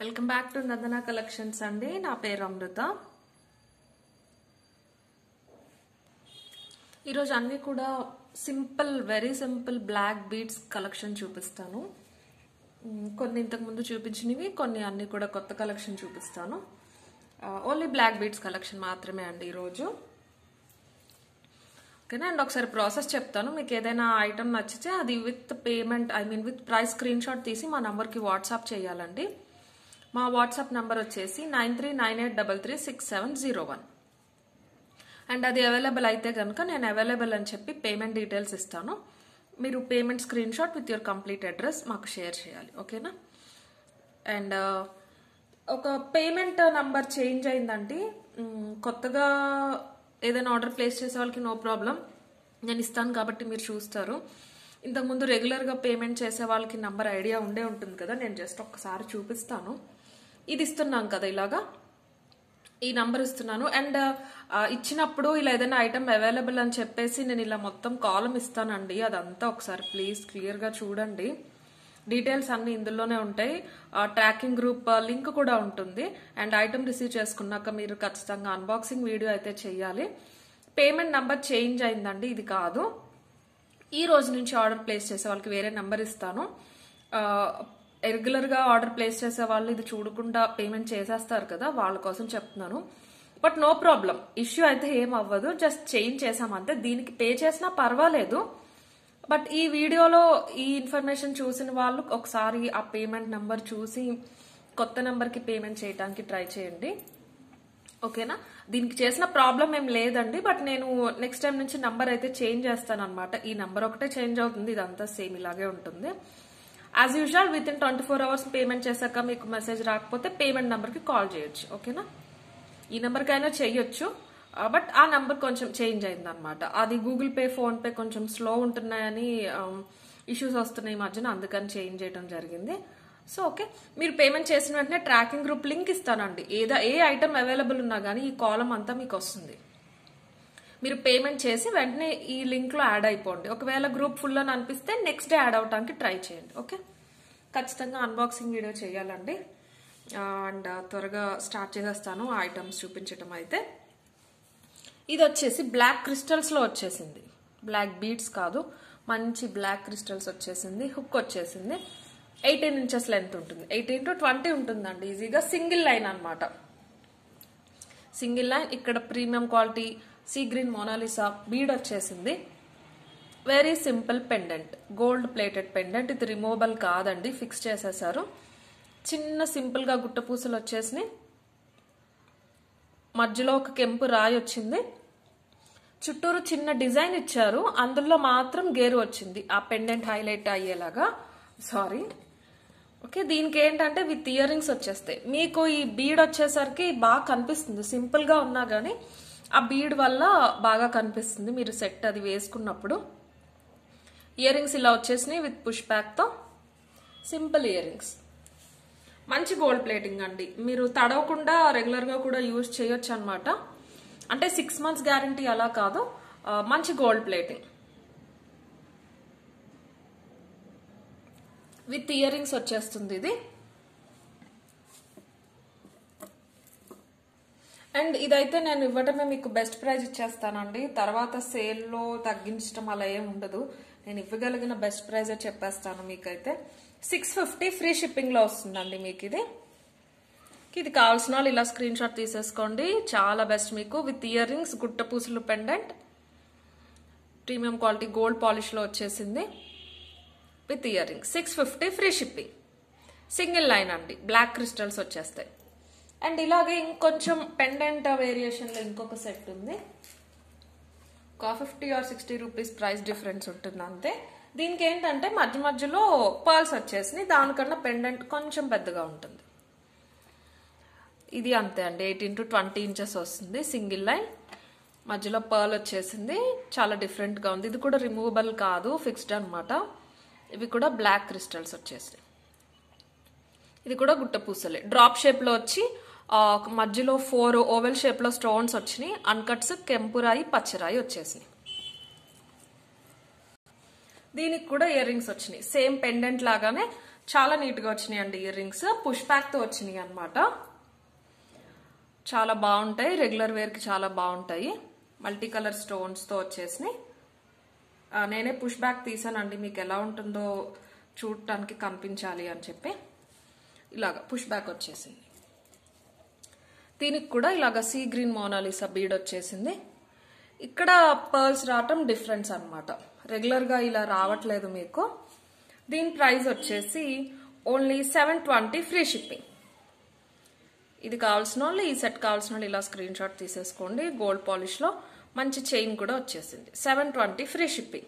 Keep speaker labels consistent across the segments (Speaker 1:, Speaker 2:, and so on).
Speaker 1: welcome back to Nandana collections అండి నా పేరు అమృత ఈరోజు అన్ని కూడా simple very simple black beads collection చూపిస్తాను మ్, కొన్ని ఇంతకు ముందు చూపించినవి కొన్ని అన్ని కూడా కొత్త కలెక్షన్ చూపిస్తాను ఓన్లీ బ్లాక్ బీడ్స్ కలెక్షన్ మాత్రమే అండి ఈరోజు ఓకేనా అండ్ ఒకసారి ప్రాసెస్ చెప్తాను మీకు ఏదైనా ఐటమ్ నచ్చితే అది with payment I mean with price screenshot తీసి మా నంబర్కి వాట్సాప్ చేయాలండి మా వాట్సాప్ నంబర్ వచ్చేసి nine three nine eight double three six seven zero one and అది అవైలబుల్ అయితే కనుక నేను అవైలబుల్ అని చెప్పి పేమెంట్ డీటెయిల్స్ ఇస్తాను మీరు payment screenshot with your complete address మాకు షేర్ చేయాలి ఓకేనా అండ్ ఒక పేమెంట్ నంబర్ చేంజ్ అయిందండి మ్, కొత్తగా ఏదైనా ఆర్డర్ ప్లేస్ చేసే వాళ్ళకి నో ప్రాబ్లం నేను ఇస్తాను కాబట్టి మీరు చూస్తారు ఇంతకుముందు రెగ్యులర్గా పేమెంట్ చేసే వాళ్ళకి నంబర్ ఐడియా ఉండే ఉంటుంది కదా నేను జస్ట్ ఒక్కసారి చూపిస్తాను ఇది ఇస్తున్నాం కదా ఇలాగా ఈ నంబర్ ఇస్తున్నాను అండ్ ఇచ్చినప్పుడు ఇలా ఏదైనా ఐటమ్ అవైలబుల్ అని చెప్పేసి నేను ఇలా మొత్తం కాలం ఇస్తానండి అదంతా ఒకసారి ప్లీజ్ క్లియర్గా చూడండి డీటెయిల్స్ అన్ని ఇందులోనే ఉంటాయి ట్రాకింగ్ గ్రూప్ లింక్ కూడా ఉంటుంది అండ్ ఐటమ్ రిసీవ్ చేసుకున్నాక మీరు ఖచ్చితంగా అన్బాక్సింగ్ వీడియో అయితే చేయాలి పేమెంట్ నంబర్ చేంజ్ అయిందండి ఇది కాదు ఈ రోజు నుంచి ఆర్డర్ ప్లేస్ చేసే వాళ్ళకి వేరే నెంబర్ ఇస్తాను రెగ్యులర్ గా ఆర్డర్ ప్లేస్ చేసే వాళ్ళు ఇది చూడకుండా పేమెంట్ చేసేస్తారు కదా వాళ్ళ కోసం చెప్తున్నాను బట్ నో ప్రాబ్లం ఇష్యూ అయితే ఏం అవ్వదు జస్ట్ చేంజ్ చేసామంతే దీనికి పే చేసినా పర్వాలేదు బట్ ఈ వీడియోలో ఈ ఇన్ఫర్మేషన్ చూసిన వాళ్ళు ఒకసారి ఆ పేమెంట్ నెంబర్ చూసి కొత్త నెంబర్కి పేమెంట్ చేయడానికి ట్రై చేయండి ఓకేనా దీనికి చేసిన ప్రాబ్లం ఏం లేదండి బట్ నేను నెక్స్ట్ టైం నుంచి నంబర్ అయితే చేంజ్ చేస్తాను అనమాట ఈ నంబర్ ఒకటే చేంజ్ అవుతుంది ఇదంతా సేమ్ ఇలాగే ఉంటుంది as usual with in twenty four hours payment చేశాక మీకు మెసేజ్ రాకపోతే పేమెంట్ నెంబర్కి కాల్ చేయొచ్చు ఓకేనా ఈ నెంబర్కైనా చేయొచ్చు బట్ ఆ నెంబర్ కొంచెం చేంజ్ అయింది అనమాట అది గూగుల్ పే ఫోన్ పే కొంచెం స్లో ఉంటున్నాయని ఇష్యూస్ వస్తున్నాయి ఈ మధ్యన అందుకని చేంజ్ చేయడం జరిగింది సో ఓకే మీరు పేమెంట్ చేసిన వెంటనే ట్రాకింగ్ గ్రూప్ లింక్ ఇస్తానండి ఏదో ఏ ఐటమ్ అవైలబుల్ ఉన్నా కానీ ఈ కాలం అంతా మీకు వస్తుంది మీరు పేమెంట్ చేసి వెంటనే ఈ లింక్ లో యాడ్ అయిపోండి ఒకవేళ గ్రూప్ ఫుల్ అని అనిపిస్తే నెక్స్ట్ డే యాడ్ అవడానికి ట్రై చేయండి ఓకే ఖచ్చితంగా అన్బాక్సింగ్ వీడియో చేయాలండి అండ్ త్వరగా స్టార్ట్ చేసేస్తాను ఆ ఐటమ్స్ చూపించడం అయితే ఇది వచ్చేసి బ్లాక్ క్రిస్టల్స్ లో వచ్చేసింది బ్లాక్ బీడ్స్ కాదు మంచి బ్లాక్ క్రిస్టల్స్ వచ్చేసింది హుక్ వచ్చేసింది ఎయిటీన్ ఇంచెస్ లెంత్ ఉంటుంది ఎయిటీన్ టు ట్వంటీ ఉంటుందండి ఈజీగా సింగిల్ లైన్ అన్నమాట సింగిల్ లైన్ ఇక్కడ premium quality sea green Mona Lisa bead వచ్చేసింది very simple pendant gold plated pendant ఇది రిమూవబుల్ కాదండి ఫిక్స్ చేసేసారు చిన్న సింపుల్ గా గుట్ట పూసలు వచ్చేసినాయి మధ్యలో ఒక కెంపు రాయి వచ్చింది చుట్టూరు చిన్న డిజైన్ ఇచ్చారు అందులో మాత్రం గేరు వచ్చింది ఆ పెండెంట్ హైలైట్ అయ్యేలాగా సారీ ఓకే దీనికి ఏంటంటే విత్ ఇయర్ రింగ్స్ వచ్చేస్తాయి మీకు ఈ బీడ్ వచ్చేసరికి బాగా కనిపిస్తుంది సింపుల్ గా ఉన్నా గానీ ఆ బీడ్ వల్ల బాగా కనిపిస్తుంది మీరు సెట్ అది వేసుకున్నప్పుడు ఇయర్ రింగ్స్ ఇలా వచ్చేసినాయి విత్ పుష్ బ్యాక్ తో సింపుల్ ఇయర్ రింగ్స్ మంచి గోల్డ్ ప్లేటింగ్ అండి మీరు తడవకుండా రెగ్యులర్ గా కూడా యూజ్ చేయొచ్చు అనమాట అంటే సిక్స్ మంత్స్ గ్యారంటీ అలా కాదు ఆ, మంచి gold plating with earrings వచ్చేస్తుంది ఇది అండ్ ఇదైతే నేను ఇవ్వటమే మీకు బెస్ట్ ప్రైజ్ ఇచ్చేస్తానండి తర్వాత సేల్లో తగ్గించడం అలా ఏం ఉండదు నేను ఇవ్వగలిగిన బెస్ట్ ప్రైజే చెప్పేస్తాను మీకైతే సిక్స్ ఫిఫ్టీ ఫ్రీ షిప్పింగ్ లో వస్తుందండి మీకు ఇది ఇది కావాల్సిన వాళ్ళు ఇలా స్క్రీన్ షాట్ తీసేసుకోండి చాలా బెస్ట్ మీకు విత్ ఇయర్ రింగ్స్ గుట్ట పూసలు pendant premium quality gold polish లో వచ్చేసింది with earring six fifty free shipping single line అండి బ్లాక్ క్రిస్టల్స్ వచ్చేస్తాయి అండ్ ఇలాగే ఇంకొంచెం పెండెంట్ వేరియేషన్లో ఇంకొక సెట్ ఉంది ఒక fifty or sixty rupees price difference ఉంటుంది అంతే దీనికి ఏంటంటే మధ్య మధ్యలో పర్ల్స్ వచ్చేసినాయి దానికన్నా పెండెంట్ కొంచెం పెద్దగా ఉంటుంది ఇది అంతే అండి ఎయిటీన్ టు ట్వంటీ ఇంచెస్ వస్తుంది సింగిల్ లైన్ మధ్యలో పర్ల్ వచ్చేసింది చాలా డిఫరెంట్గా ఉంది ఇది కూడా రిమూవబుల్ కాదు ఫిక్స్డ్ అన్నమాట ఇవి కూడా బ్లాక్ క్రిస్టల్స్ వచ్చేసాయి ఇది కూడా గుట్ట పూసలే డ్రాప్ షేప్లో వచ్చి ఆ, మధ్యలో ఫోర్ ఓవెల్ షేప్లో స్టోన్స్ వచ్చినాయి అన్కట్స్ కెంపురాయి పచ్చరాయి వచ్చేసినాయి దీనికి కూడా ఇయర్ రింగ్స్ వచ్చినాయి సేమ్ పెండెంట్ లాగానే చాలా నీట్గా వచ్చినాయి అండి ఇయర్ రింగ్స్ పుష్ బ్యాక్తో వచ్చినాయి అనమాట చాలా బాగుంటాయి రెగ్యులర్ వేర్కి చాలా బాగుంటాయి మల్టీ కలర్ స్టోన్స్తో వచ్చేసినాయి ఆ, నేనే పుష్ బ్యాక్ తీసానండి మీకు ఎలా ఉంటుందో చూడటానికి కనిపించాలి అని చెప్పి ఇలాగ పుష్ బ్యాక్ వచ్చేసింది దీనికి కూడా ఇలాగ సీ గ్రీన్ మోనాలిసా బీడ్ వచ్చేసింది ఇక్కడ పర్ల్స్ రావటం డిఫరెన్స్ అనమాట రెగ్యులర్గా ఇలా రావట్లేదు మీకు దీని ప్రైస్ వచ్చేసి only seven twenty free shipping ఇది కావాల్సిన వాళ్ళు ఈ సెట్ కావాల్సిన వాళ్ళు ఇలా స్క్రీన్ షాట్ తీసేసుకోండి గోల్డ్ పాలిష్లో మంచి చైన్ కూడా వచ్చేసింది seven twenty free shipping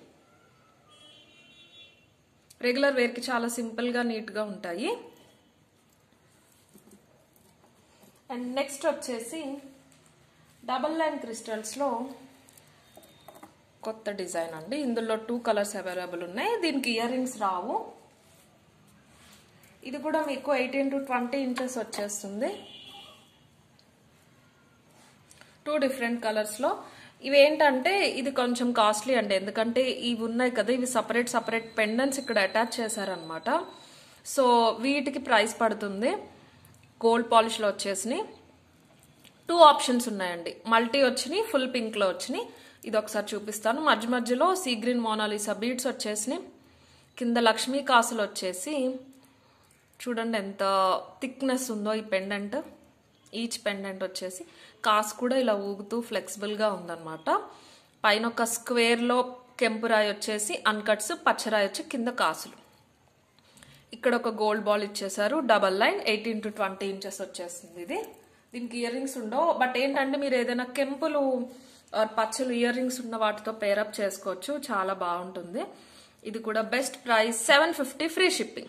Speaker 1: regular వేర్కి చాలా సింపుల్గా నీట్గా ఉంటాయి అండ్ నెక్స్ట్ వచ్చేసి డబల్ లైన్ క్రిస్టల్స్లో కొత్త డిజైన్ అండి ఇందులో టూ కలర్స్ అవైలబుల్ ఉన్నాయి దీనికి ఇయర్ రింగ్స్ రావు ఇది కూడా మీకు ఎయిటీన్ టు ట్వంటీ ఇంచెస్ వచ్చేస్తుంది టూ డిఫరెంట్ కలర్స్లో ఇవి ఏంటంటే ఇది కొంచెం కాస్ట్లీ అండి ఎందుకంటే ఇవి ఉన్నాయి కదా ఇవి సపరేట్ సపరేట్ పెండెంట్స్ ఇక్కడ అటాచ్ చేశారనమాట సో వీటికి ప్రైస్ పడుతుంది గోల్డ్ పాలిష్లో వచ్చేసినాయి టూ ఆప్షన్స్ ఉన్నాయండి మల్టీ వచ్చినాయి ఫుల్ పింక్లో వచ్చినాయి ఇది ఒకసారి చూపిస్తాను మధ్య మధ్యలో సీ గ్రీన్ మోనాలిసా బీడ్స్ వచ్చేసినాయి కింద లక్ష్మీ కాసులు వచ్చేసి చూడండి ఎంత థిక్నెస్ ఉందో ఈ పెండెంట్ ఈచ్ పెండెంట్ వచ్చేసి కాసు కూడా ఇలా ఊగుతూ ఫ్లెక్సిబుల్గా ఉందన్నమాట పైన ఒక స్క్వేర్లో కెంపు రాయి వచ్చేసి అన్కట్స్ పచ్చరాయి వచ్చి కింద కాసులు ఇక్కడ ఒక గోల్డ్ బాల్ ఇచ్చేసారు double line eighteen to twenty inches వచ్చేస్తుంది ఇది దీనికి ఇయర్ రింగ్స్ ఉండవు బట్ ఏంటంటే మీరు ఏదైనా కెంపులు or పచ్చలు ఇయర్ రింగ్స్ ఉన్న వాటితో పేరప్ చేసుకోవచ్చు చాలా బాగుంటుంది ఇది కూడా best price seven fifty free shipping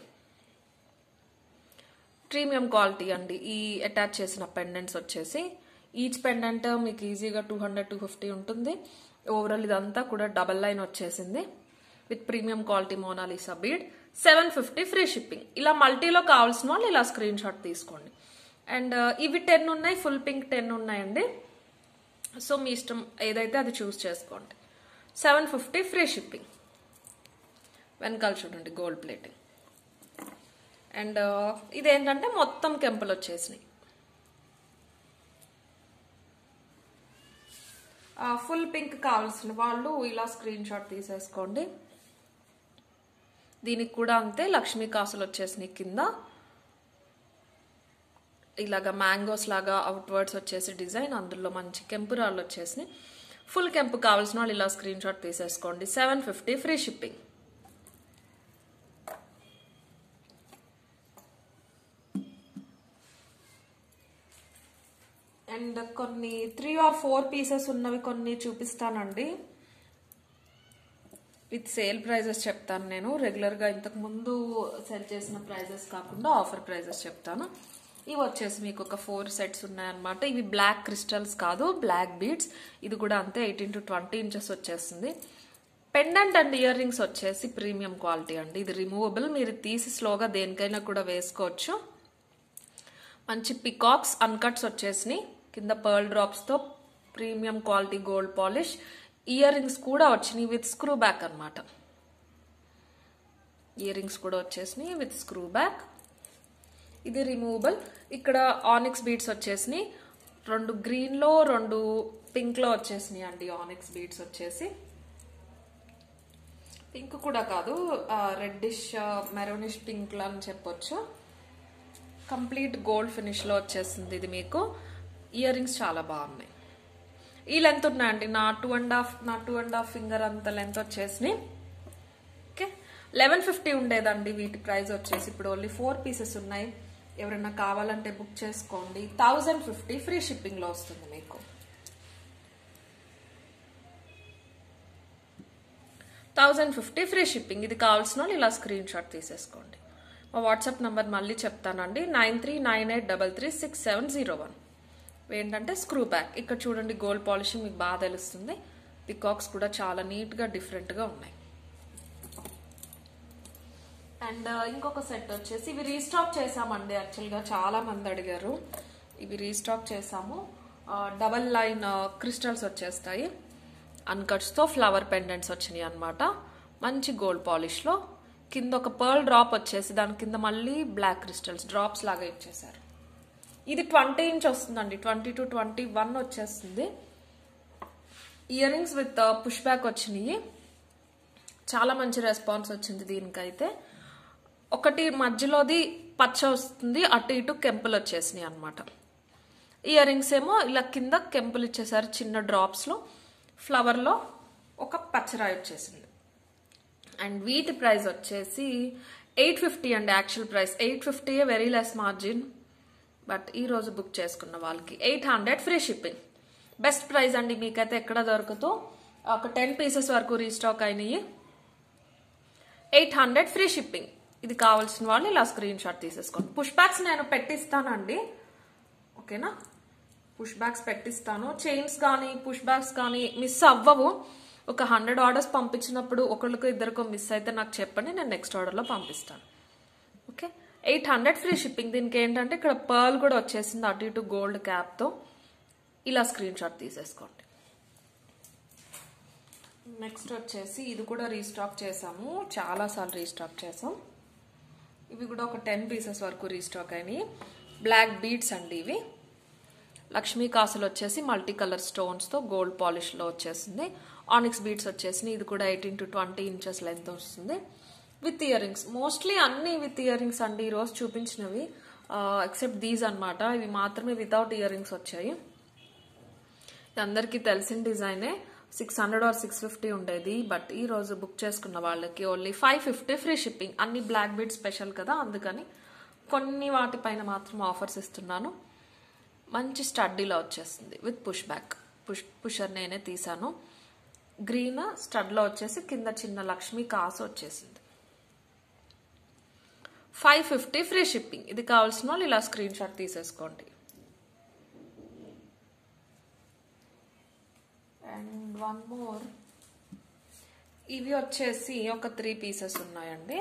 Speaker 1: premium quality అండి ఈ అటాచ్ చేసిన పెండెంట్స్ వచ్చేసి ఈచ్ పెండెంట్ మీకు ఈజీగా టూ హండ్రెడ్ టూ ఫిఫ్టీ ఉంటుంది ఓవరాల్ ఇదంతా కూడా డబల్ లైన్ వచ్చేసింది with premium quality Mona Lisa bead seven fifty free shipping ఇలా మల్టీలో కావాల్సిన వాళ్ళు ఇలా స్క్రీన్ షాట్ తీసుకోండి అండ్ ఇవి టెన్ ఉన్నాయి ఫుల్ పింక్ టెన్ ఉన్నాయండి సో మీ ఇష్టం ఏదైతే అది చూస్ చేసుకోండి సెవెన్ ఫిఫ్టీ ఫ్రీ షిప్పింగ్ వెనకాల చూడండి గోల్డ్ ప్లేటింగ్ అండ్ ఇదేంటంటే మొత్తం కెంపులు వచ్చేసినాయి ఫుల్ పింక్ కావాల్సిన వాళ్ళు ఇలా స్క్రీన్ షాట్ తీసేసుకోండి దీనికి కూడా అంతే లక్ష్మీ కాసులు వచ్చేసినాయి కింద ఇలాగా మ్యాంగోస్ లాగా అవుట్వర్డ్స్ వచ్చేసి డిజైన్ అందులో మంచి కెంపు రాళ్ళు వచ్చేసినాయి ఫుల్ కెంపు కావాల్సిన వాళ్ళు ఇలా స్క్రీన్ షాట్ తీసేసుకోండి seven fifty free shipping and కొన్ని త్రీ ఆర్ ఫోర్ పీసెస్ ఉన్నవి కొన్ని చూపిస్తానండి విత్ సేల్ ప్రైజెస్ చెప్తాను నేను రెగ్యులర్గా ఇంతకు ముందు సెల్ చేసిన ప్రైజెస్ కాకుండా ఆఫర్ ప్రైజెస్ చెప్తాను ఇవి వచ్చేసి మీకు ఒక ఫోర్ సెట్స్ ఉన్నాయన్నమాట ఇవి బ్లాక్ క్రిస్టల్స్ కాదు బ్లాక్ బీడ్స్ ఇది కూడా అంతే ఎయిటీన్ టు ట్వంటీ ఇంచెస్ వచ్చేస్తుంది పెండెంట్ అండ్ ఇయర్ రింగ్స్ వచ్చేసి ప్రీమియం క్వాలిటీ అండి ఇది రిమూవబుల్ మీరు తీసి స్లోగా దేనికైనా కూడా వేసుకోవచ్చు మంచి పికాక్స్ అన్కట్స్ వచ్చేసినాయి కింద పర్ల్ డ్రాప్స్తో premium quality gold polish earrings కూడా వచ్చినాయి విత్ స్క్రూ బ్యాక్ అనమాట ఇయర్ రింగ్స్ కూడా వచ్చేసినాయి విత్ స్క్రూ బ్యాక్ ఇది రిమూవబుల్ ఇక్కడ ఆనిక్స్ బీడ్స్ వచ్చేసినాయి రెండు గ్రీన్లో రెండు పింక్లో వచ్చేసినాయి అండి ఆనిక్స్ బీడ్స్ వచ్చేసి పింక్ కూడా కాదు రెడ్డిష్ మెరూనిష్ పింక్ అని చెప్పొచ్చు కంప్లీట్ గోల్డ్ ఫినిష్లో వచ్చేసింది ఇది మీకు ఇయర్ రింగ్స్ చాలా బాగున్నాయి ఈ లెంత్ ఉన్నాయండి నా టూ అండ్ హాఫ్ నా టూ అండ్ హాఫ్ ఫింగర్ అంత లెంత్ వచ్చేసి ఓకే లెవెన్ ఫిఫ్టీ ఉండేదండి వీటి ప్రైస్ వచ్చేసి ఇప్పుడు ఓన్లీ ఫోర్ పీసెస్ ఉన్నాయి ఎవరైనా కావాలంటే బుక్ చేసుకోండి థౌజండ్ ఫిఫ్టీ ఫ్రీ షిప్పింగ్లో వస్తుంది మీకు థౌజండ్ ఫిఫ్టీ ఫ్రీ షిప్పింగ్ ఇది కావాల్సిన వాళ్ళు ఇలా స్క్రీన్ షాట్ తీసేసుకోండి మా వాట్సాప్ నంబర్ మళ్ళీ చెప్తానండి nine three nine eight double three six seven zero one ఏంటంటే స్క్రూ బ్యాక్ ఇక్కడ చూడండి గోల్డ్ పాలిషింగ్ మీకు బాగా తెలుస్తుంది పికాక్స్ కూడా చాలా నీట్గా డిఫరెంట్గా ఉన్నాయి అండ్ ఇంకొక సెట్ వచ్చేసి ఇవి రీస్టాక్ చేసామండి యాక్చువల్గా చాలా మంది అడిగారు ఇవి రీస్టాక్ చేసాము డబల్ లైన్ క్రిస్టల్స్ వచ్చేస్తాయి అన్కట్స్తో ఫ్లవర్ పెండెంట్స్ వచ్చినాయి అనమాట మంచి గోల్డ్ పాలిష్లో కింద ఒక పర్ల్ డ్రాప్ వచ్చేసి దాని కింద మళ్ళీ బ్లాక్ క్రిస్టల్స్ డ్రాప్స్ లాగా ఇచ్చేసారు ఇది ట్వంటీ ఇంచ్ వస్తుందండి ట్వంటీ టు ట్వంటీ వన్ వచ్చేస్తుంది earrings with push back వచ్చినాయి చాలా మంచి రెస్పాన్స్ వచ్చింది దీనికైతే ఒకటి మధ్యలోది పచ్చ వస్తుంది అటు ఇటు కెంపులు వచ్చేసినాయి అనమాట ఇయర్ రింగ్స్ ఏమో ఇలా కింద కెంపులు ఇచ్చేసారు చిన్న డ్రాప్స్లో ఫ్లవర్లో ఒక పచ్చరాయి వచ్చేసింది అండ్ వీటి ప్రైస్ వచ్చేసి ఎయిట్ ఫిఫ్టీ అండి actual price eight fifty very less margin but ఈ రోజు బుక్ చేసుకున్న వాళ్ళకి eight hundred free shipping best price అండి మీకైతే ఎక్కడ దొరుకుతూ ఒక టెన్ పీసెస్ వరకు రీస్టాక్ అయినాయి ఎయిట్ హండ్రెడ్ ఫ్రీ షిప్పింగ్ ఇది కావాల్సిన వాళ్ళు ఇలా స్క్రీన్ షాట్ తీసేసుకోండి పుష్ బ్యాగ్స్ నేను పెట్టిస్తానండి ఓకేనా పుష్ బ్యాగ్స్ పెట్టిస్తాను చైన్స్ కానీ పుష్ బ్యాగ్స్ కానీ మిస్ అవ్వవు ఒక హండ్రెడ్ ఆర్డర్స్ పంపించినప్పుడు ఒకళ్ళకో ఇద్దరికో మిస్ అయితే నాకు చెప్పండి నేను నెక్స్ట్ ఆర్డర్లో పంపిస్తాను okay eight hundred free shipping దీనికి ఏంటంటే ఇక్కడ పర్ల్ కూడా వచ్చేసింది అటు ఇటు గోల్డ్ క్యాప్తో ఇలా స్క్రీన్ షాట్ తీసేసుకోండి నెక్స్ట్ వచ్చేసి ఇది కూడా రీస్టాక్ చేసాము చాలాసార్లు రీస్టాక్ చేసాం ఇవి కూడా ఒక టెన్ పీసెస్ వరకు రీస్టాక్ అయినాయి బ్లాక్ బీడ్స్ అండి ఇవి లక్ష్మీ కాసులు వచ్చేసి మల్టీ కలర్ స్టోన్స్తో గోల్డ్ పాలిష్లో వచ్చేసింది ఆనిక్స్ బీడ్స్ వచ్చేసి ఇది కూడా eighteen to twenty inches length వస్తుంది విత్ ఇయర్ రింగ్స్ మోస్ట్లీ అన్ని విత్ ఇయర్ రింగ్స్ అండి ఈరోజు చూపించినవి ఎక్సెప్ట్ దీస్ అన్నమాట ఇవి మాత్రమే వితౌట్ ఇయర్ రింగ్స్ వచ్చాయి ఇది అందరికీ తెలిసిన డిజైనే six hundred or six fifty ఉండేది బట్ ఈ రోజు బుక్ చేసుకున్న వాళ్ళకి only five fifty free shipping అన్ని బ్లాక్ బీడ్ స్పెషల్ కదా అందుకని కొన్ని వాటిపైన మాత్రం ఆఫర్స్ ఇస్తున్నాను మంచి స్టడ్డీలో వచ్చేస్తుంది with push back push pusher నేనే తీసాను గ్రీన్ స్టడ్లో వచ్చేసి కింద చిన్న లక్ష్మి కాసు వచ్చేసింది ఫైవ్ ఫిఫ్టీ ఫ్రీ షిప్పింగ్ ఇది కావాల్సిన వాళ్ళు ఇలా స్క్రీన్ షాట్ తీసేసుకోండి అండ్ వన్ మోర్ ఇవి వచ్చేసి ఒక త్రీ పీసెస్ ఉన్నాయండి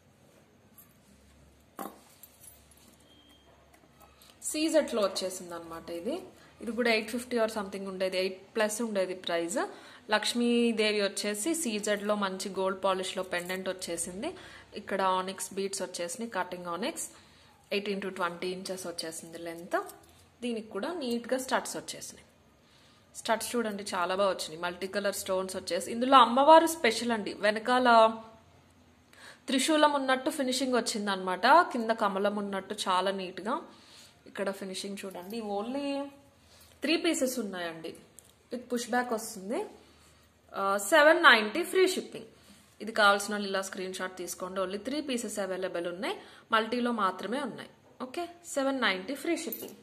Speaker 1: సీజెట్లో వచ్చేసింది అనమాట ఇది ఇది కూడా ఎయిట్ ఫిఫ్టీ ఆర్ సంథింగ్ ఉండేది ఎయిట్ ప్లస్ ఉండేది ప్రైస్ లక్ష్మీదేవి వచ్చేసి సీజెడ్లో మంచి గోల్డ్ పాలిష్లో పెండెంట్ వచ్చేసింది ఇక్కడ ఆనిక్స్ బీట్స్ వచ్చేసినాయి cutting onyx eighteen to twenty inches వచ్చేసింది లెంత్ దీనికి కూడా నీట్గా స్టడ్స్ వచ్చేసినాయి స్టడ్స్ చూడండి చాలా బాగా వచ్చినాయి మల్టీ కలర్ స్టోన్స్ వచ్చేసి ఇందులో అమ్మవారు స్పెషల్ అండి వెనకాల త్రిశూలం ఉన్నట్టు ఫినిషింగ్ వచ్చింది అనమాట కింద కమలం ఉన్నట్టు చాలా నీట్గా ఇక్కడ ఫినిషింగ్ చూడండి ఓన్లీ త్రీ పీసెస్ ఉన్నాయండి విత్ పుష్ బ్యాక్ వస్తుంది సెవెన్ నైంటీ ఫ్రీ షిప్పింగ్ ఇది కావాల్సిన వాళ్ళు ఇలా స్క్రీన్ షాట్ తీసుకోండి ఓన్లీ త్రీ పీసెస్ అవైలబుల్ ఉన్నాయి మల్టీలో మాత్రమే ఉన్నాయి okay seven ninety free shipping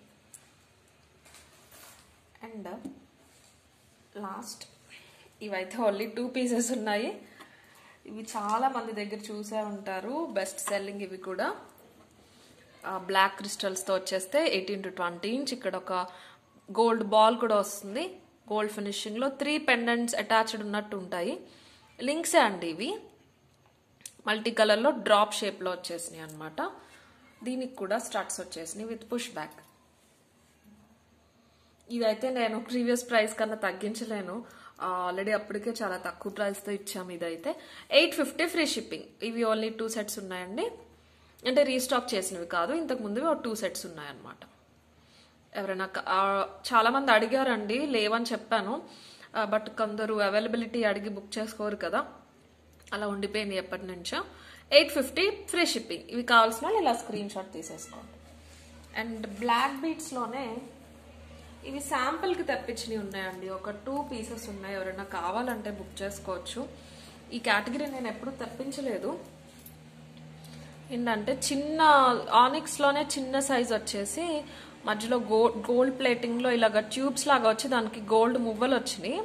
Speaker 1: and last ఇవైతే ఓన్లీ టూ పీసెస్ ఉన్నాయి ఇవి చాలా మంది దగ్గర చూసే ఉంటారు బెస్ట్ సెల్లింగ్ ఇవి కూడా బ్లాక్ క్రిస్టల్స్తో వచ్చేస్తే ఎయిటీన్ టు ట్వంటీ ఇంచ్ ఇక్కడ ఒక గోల్డ్ బాల్ కూడా వస్తుంది గోల్డ్ ఫినిషింగ్లో త్రీ పెండెంట్స్ అటాచ్డ్ ఉన్నట్టు ఉంటాయి లింక్సే అండి ఇవి మల్టీ కలర్లో డ్రాప్ షేప్లో వచ్చేసినాయి అనమాట దీనికి కూడా స్టార్ట్స్ వచ్చేసినాయి విత్ పుష్ బ్యాక్ ఇదైతే నేను ప్రీవియస్ ప్రైస్ కన్నా తగ్గించలేను ఆల్రెడీ అప్పటికే చాలా తక్కువ ప్రైస్తో ఇచ్చాము ఇదైతే ఎయిట్ ఫిఫ్టీ ఫ్రీ షిప్పింగ్ ఇవి ఓన్లీ టూ సెట్స్ ఉన్నాయండి అంటే రీస్టాక్ చేసినవి కాదు ఇంతకు ముందు టూ సెట్స్ ఉన్నాయన్నమాట ఎవరైనా చాలా మంది అడిగారండి లేవని చెప్పాను బట్ కొందరు అవైలబిలిటీ అడిగి బుక్ చేసుకోరు కదా అలా ఉండిపోయింది ఎప్పటి నుంచో ఎయిట్ ఫిఫ్టీ ఫ్రీ షిప్పింగ్ ఇవి కావాల్సిన వాళ్ళు ఇలా స్క్రీన్ షాట్ తీసేసుకోండి అండ్ బ్లాక్ బీట్స్లోనే ఇవి శాంపుల్కి తెప్పించినవి ఉన్నాయండి ఒక టూ పీసెస్ ఉన్నాయి ఎవరైనా కావాలంటే బుక్ చేసుకోవచ్చు ఈ కేటగిరీ నేను ఎప్పుడు తెప్పించలేదు ఏంటంటే చిన్న ఆనిక్స్లోనే చిన్న సైజ్ వచ్చేసి మధ్యలో గోల్డ్ గోల్డ్ ప్లేటింగ్లో ఇలాగ ట్యూబ్స్ లాగా వచ్చి దానికి గోల్డ్ మువ్వలు వచ్చినాయి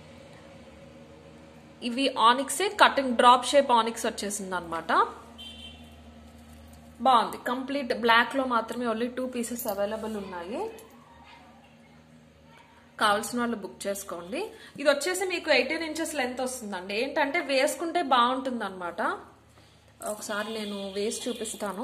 Speaker 1: ఇవి ఆనిక్సే కటింగ్ డ్రాప్ షేప్ ఆనిక్స్ వచ్చేసింది అనమాట బాగుంది కంప్లీట్ బ్లాక్లో మాత్రమే ఓన్లీ టూ పీసెస్ అవైలబుల్ ఉన్నాయి కావాల్సిన వాళ్ళు బుక్ చేసుకోండి ఇది వచ్చేసి మీకు ఎయిటీన్ ఇంచెస్ లెంత్ వస్తుందండి ఏంటంటే వేసుకుంటే బాగుంటుంది అనమాట ఒకసారి నేను వేసి చూపిస్తాను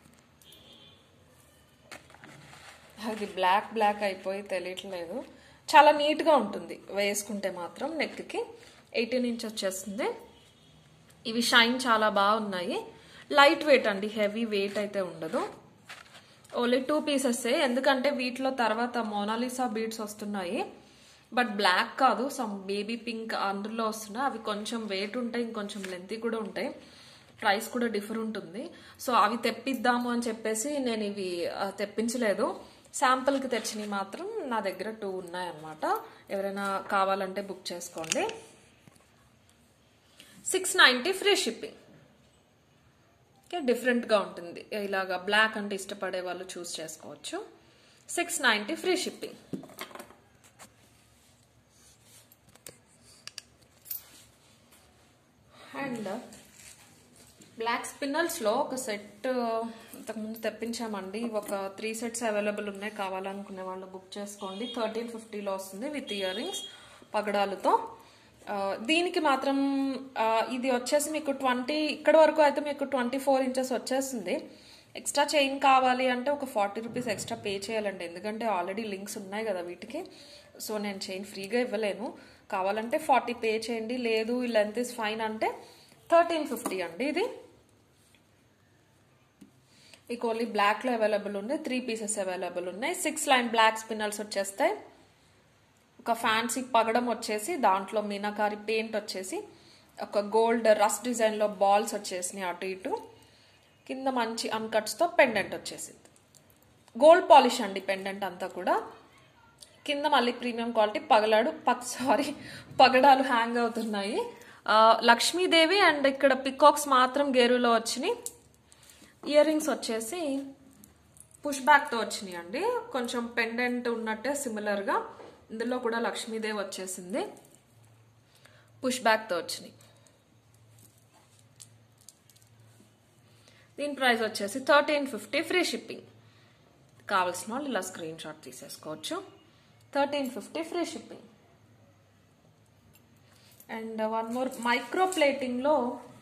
Speaker 1: అది బ్లాక్ బ్లాక్ అయిపోయి తెలియట్లేదు చాలా నీట్గా ఉంటుంది వేసుకుంటే మాత్రం నెక్కి ఎయిటీన్ ఇంచ్ వచ్చేస్తుంది ఇవి షైన్ చాలా బాగున్నాయి లైట్ వెయిట్ అండి హెవీ వెయిట్ అయితే ఉండదు ఓన్లీ టూ పీసెస్ ఎందుకంటే వీటిలో తర్వాత మోనాలిసా బీడ్స్ వస్తున్నాయి బట్ బ్లాక్ కాదు సమ్ బేబీ పింక్ అందులో వస్తున్నాయి అవి కొంచెం వెయిట్ ఉంటాయి ఇంకొంచెం లెంతీ కూడా ఉంటాయి ప్రైస్ కూడా డిఫర్ ఉంటుంది సో అవి తెప్పిద్దాము అని చెప్పేసి నేను ఇవి ఆ, తెప్పించలేదు శాంపుల్కి తెచ్చినవి మాత్రం నా దగ్గర టూ ఉన్నాయన్నమాట ఎవరైనా కావాలంటే బుక్ చేసుకోండి six ninety free shipping okay డిఫరెంట్గా ఉంటుంది ఇలాగా బ్లాక్ అంటే ఇష్టపడే వాళ్ళు చూస్ చేసుకోవచ్చు six ninety free shipping and black స్పిన్నల్స్లో ఒక సెట్ ఇంతకుముందు తెప్పించామండి ఒక త్రీ సెట్స్ అవైలబుల్ ఉన్నాయి కావాలనుకునే వాళ్ళు బుక్ చేసుకోండి థర్టీన్ ఫిఫ్టీలో వస్తుంది విత్ ఇయర్ రింగ్స్ పగడాలతో ఆ, దీనికి మాత్రం ఆ, ఇది వచ్చేసి మీకు ట్వంటీ ఇక్కడ వరకు అయితే మీకు ట్వంటీ ఫోర్ ఇంచెస్ వచ్చేస్తుంది ఎక్స్ట్రా చైన్ కావాలి అంటే ఒక ఫార్టీ రూపీస్ ఎక్స్ట్రా పే చేయాలండి ఎందుకంటే ఆల్రెడీ లింక్స్ ఉన్నాయి కదా వీటికి సో నేను చైన్ ఫ్రీగా ఇవ్వలేను కావాలంటే ఫార్టీ పే చేయండి లేదు ఈ లెంత్ ఇస్ ఫైన్ అంటే థర్టీన్ ఫిఫ్టీ అండి ఇది మీకు ఓన్లీ బ్లాక్లో అవైలబుల్ ఉంది త్రీ పీసెస్ అవైలబుల్ ఉన్నాయి సిక్స్ లైన్ బ్లాక్ స్పిన్నల్స్ వచ్చేస్తాయి ఒక ఫ్యాన్సీ పగడం వచ్చేసి దాంట్లో మీనాకారి పెయింట్ వచ్చేసి ఒక గోల్డ్ రస్ డిజైన్లో బాల్స్ వచ్చేసినాయి అటు ఇటు కింద మంచి అన్కట్స్తో పెండెంట్ వచ్చేసింది గోల్డ్ పాలిష్ అండి పెండెంట్ అంతా కూడా కింద మళ్ళీ ప్రీమియం క్వాలిటీ పగలాడు పక్ సారీ పగడాలు హ్యాంగ్ అవుతున్నాయి ఆ, లక్ష్మీదేవి అండ్ ఇక్కడ పికాక్స్ మాత్రం గేరులో వచ్చినాయి ఇయర్ రింగ్స్ వచ్చేసి పుష్ బ్యాక్తో వచ్చినాయి అండి కొంచెం పెండెంట్ ఉన్నట్టే సిమిలర్గా ఇందులో కూడా లక్ష్మీదేవి వచ్చేసింది పుష్ బ్యాక్తో వచ్చినాయి దీని ప్రైస్ వచ్చేసి థర్టీన్ ఫిఫ్టీ ఫ్రీ షిప్పింగ్ కావాల్సిన వాళ్ళు ఇలా స్క్రీన్ షాట్ తీసేసుకోవచ్చు thirteen fifty free shipping and one more micro ప్లేటింగ్లో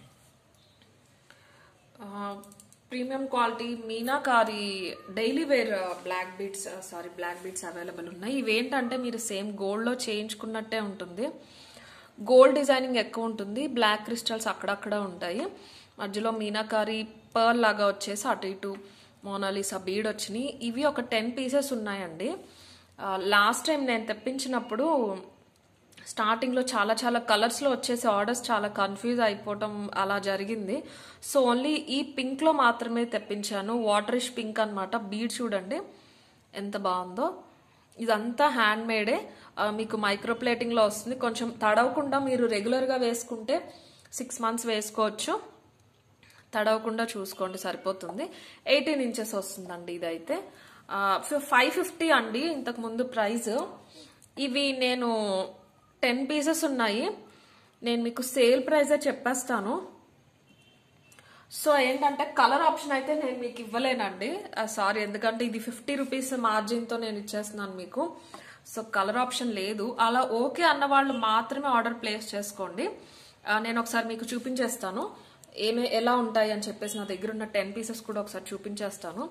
Speaker 1: premium quality meenakari daily wear black beads sorry black beads available ఉన్నాయి ఇవేంటంటే మీరు సేమ్ గోల్డ్లో చేయించుకున్నట్టే ఉంటుంది గోల్డ్ డిజైనింగ్ ఎక్కువ ఉంటుంది బ్లాక్ క్రిస్టల్స్ అక్కడక్కడ ఉంటాయి మధ్యలో మీనాకారి పర్ల్ లాగా వచ్చేసి అటు ఇటు మోనాలిసా బీడ్ వచ్చినాయి ఇవి ఒక టెన్ పీసెస్ ఉన్నాయండి లాస్ట్ టైం నేను తెప్పించినప్పుడు స్టార్టింగ్లో చాలా చాలా కలర్స్లో వచ్చేసి ఆర్డర్స్ చాలా కన్ఫ్యూజ్ అయిపోవటం అలా జరిగింది సో ఓన్లీ ఈ పింక్లో మాత్రమే తెప్పించాను వాటరిష్ పింక్ అనమాట బీడ్ చూడండి ఎంత బాగుందో ఇదంతా హ్యాండ్ మేడే మీకు మైక్రో ప్లేటింగ్లో వస్తుంది కొంచెం తడవకుండా మీరు రెగ్యులర్గా వేసుకుంటే సిక్స్ మంత్స్ వేసుకోవచ్చు తడవకుండా చూసుకోండి సరిపోతుంది ఎయిటీన్ ఇంచెస్ వస్తుందండి ఇదైతే ఫైవ్ ఫిఫ్టీ అండి ఇంతకు ముందు ప్రైస్ ఇవి నేను టెన్ పీసెస్ ఉన్నాయి నేను మీకు సేల్ ప్రైజే చెప్పేస్తాను సో ఏంటంటే కలర్ ఆప్షన్ అయితే నేను మీకు ఇవ్వలేనండి సారీ ఎందుకంటే ఇది ఫిఫ్టీ రూపీస్ మార్జిన్తో నేను ఇచ్చేస్తున్నాను మీకు సో కలర్ ఆప్షన్ లేదు అలా ఓకే అన్న వాళ్ళు మాత్రమే ఆర్డర్ ప్లేస్ చేసుకోండి ఆ, నేను ఒకసారి మీకు చూపించేస్తాను ఏమే ఎలా ఉంటాయి అని చెప్పేసి నా దగ్గర ఉన్న టెన్ పీసెస్ కూడా ఒకసారి చూపించేస్తాను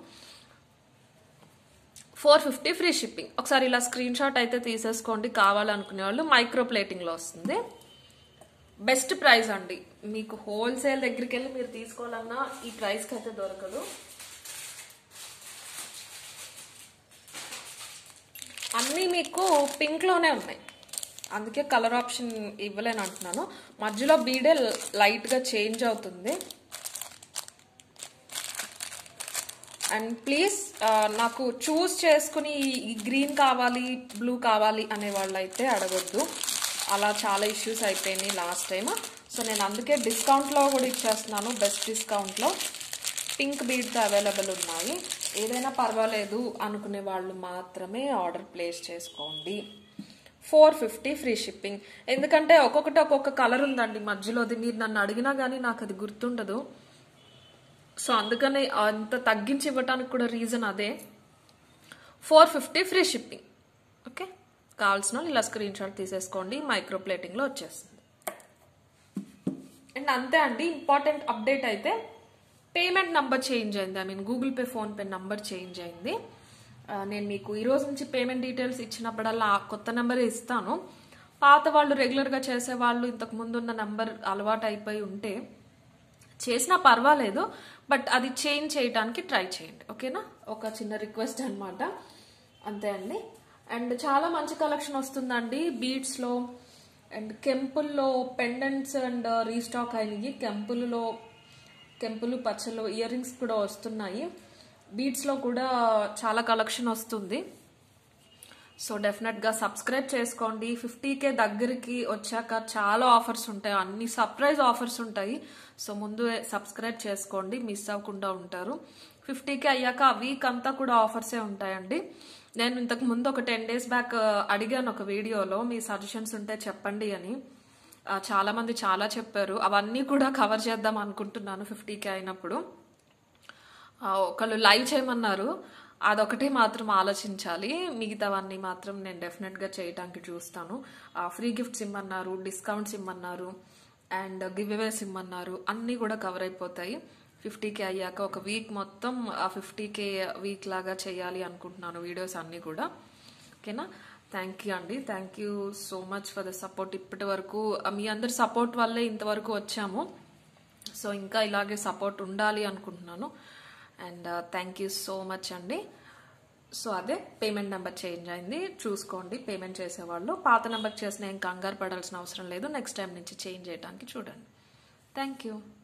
Speaker 1: ఫోర్ ఫిఫ్టీ ఫ్రీ షిప్పింగ్ ఒకసారి ఇలా స్క్రీన్ షాట్ అయితే తీసేసుకోండి కావాలనుకునే వాళ్ళు మైక్రో ప్లేటింగ్లో వస్తుంది బెస్ట్ ప్రైస్ అండి మీకు హోల్సేల్ దగ్గరికి వెళ్ళి మీరు తీసుకోవాలన్నా ఈ ప్రైస్కి అయితే దొరకదు అన్నీ మీకు పింక్లోనే ఉన్నాయి అందుకే కలర్ ఆప్షన్ ఇవ్వలేను అంటున్నాను మధ్యలో బీడే లైట్గా చేంజ్ అవుతుంది అండ్ ప్లీజ్ నాకు చూస్ చేసుకుని ఈ గ్రీన్ కావాలి బ్లూ కావాలి అనే వాళ్ళు అయితే అడగొద్దు అలా చాలా ఇష్యూస్ అయిపోయినాయి లాస్ట్ టైం సో నేను అందుకే డిస్కౌంట్లో కూడా ఇచ్చేస్తున్నాను బెస్ట్ డిస్కౌంట్లో పింక్ బీడ్స్ అవైలబుల్ ఉన్నాయి ఏదైనా పర్వాలేదు అనుకునే వాళ్ళు మాత్రమే ఆర్డర్ ప్లేస్ చేసుకోండి ఫోర్ ఫిఫ్టీ ఫ్రీ షిప్పింగ్ ఎందుకంటే ఒక్కొక్కటి ఒక్కొక్క కలర్ ఉందండి మధ్యలోది మీరు నన్ను అడిగినా కానీ నాకు అది గుర్తుండదు సో అందుకని అంత తగ్గించి ఇవ్వడానికి కూడా రీజన్ అదే four fifty free shipping okay కావాల్సిన వాళ్ళు ఇలా స్క్రీన్ షాట్ తీసేసుకోండి మైక్రో ప్లేటింగ్లో వచ్చేస్తుంది అండ్ అంతే అండి ఇంపార్టెంట్ అప్డేట్ అయితే పేమెంట్ నంబర్ చేంజ్ అయింది I mean Google Pay PhonePe number change అయింది ఆ, నేను మీకు ఈ రోజు నుంచి పేమెంట్ డీటెయిల్స్ ఇచ్చినప్పుడల్లా ఆ కొత్త నెంబర్ ఇస్తాను పాత వాళ్ళు రెగ్యులర్గా చేసే వాళ్ళు ఇంతకు ముందు ఉన్న నంబర్ అలవాటు అయిపోయి ఉంటే చేసినా పర్వాలేదు బట్ అది చేంజ్ చేయడానికి ట్రై చేయండి ఓకేనా ఒక చిన్న రిక్వెస్ట్ అన్నమాట అంతే అండి అండ్ చాలా మంచి కలెక్షన్ వస్తుందండి బీడ్స్లో అండ్ కెంపుల్లో పెండెంట్స్ అండ్ రీస్టాక్ అయినాయి కెంపుల్లో కెంపులు పచ్చలు ఇయర్ రింగ్స్ కూడా వస్తున్నాయి బీడ్స్లో కూడా చాలా కలెక్షన్ వస్తుంది సో డెఫినెట్గా సబ్స్క్రైబ్ చేసుకోండి ఫిఫ్టీకే దగ్గరికి వచ్చాక చాలా ఆఫర్స్ ఉంటాయి అన్ని సర్ప్రైజ్ ఆఫర్స్ ఉంటాయి సో ముందు సబ్స్క్రైబ్ చేసుకోండి మిస్ అవ్వకుండా ఉంటారు ఫిఫ్టీకే అయ్యాక ఆ వీక్ అంతా కూడా ఆఫర్సే ఉంటాయండి నేను ఇంతకు ముందు ఒక టెన్ డేస్ బ్యాక్ అడిగాను ఒక వీడియోలో మీ సజెషన్స్ ఉంటే చెప్పండి అని ఆ, చాలా మంది చాలా చెప్పారు అవన్నీ కూడా కవర్ చేద్దాం అనుకుంటున్నాను ఫిఫ్టీకే అయినప్పుడు ఆ, ఒకళ్ళు లైవ్ చేయమన్నారు అదొకటే మాత్రం ఆలోచించాలి మిగతావన్నీ మాత్రం నేను డెఫినెట్గా చేయడానికి చూస్తాను ఫ్రీ గిఫ్ట్స్ ఇమ్మన్నారు డిస్కౌంట్స్ ఇమ్మన్నారు అండ్ గివ్ అవేస్ ఇమ్మన్నారు అన్నీ కూడా కవర్ అయిపోతాయి ఫిఫ్టీకే అయ్యాక ఒక వీక్ మొత్తం ఆ ఫిఫ్టీకే వీక్ లాగా చేయాలి అనుకుంటున్నాను వీడియోస్ అన్నీ కూడా ఓకేనా థ్యాంక్ యూ అండి thank you so much for the support ఇప్పటి వరకు మీ అందరి సపోర్ట్ వల్లే ఇంతవరకు వచ్చాము సో ఇంకా ఇలాగే సపోర్ట్ ఉండాలి అనుకుంటున్నాను and thank you so much అండి సో అదే పేమెంట్ నెంబర్ చేంజ్ అయింది చూసుకోండి పేమెంట్ చేసేవాళ్ళు పాత నెంబర్ చేసిన ఏం కంగారు పడాల్సిన అవసరం లేదు నెక్స్ట్ టైం నుంచి చేంజ్ చేయడానికి చూడండి థ్యాంక్ యూ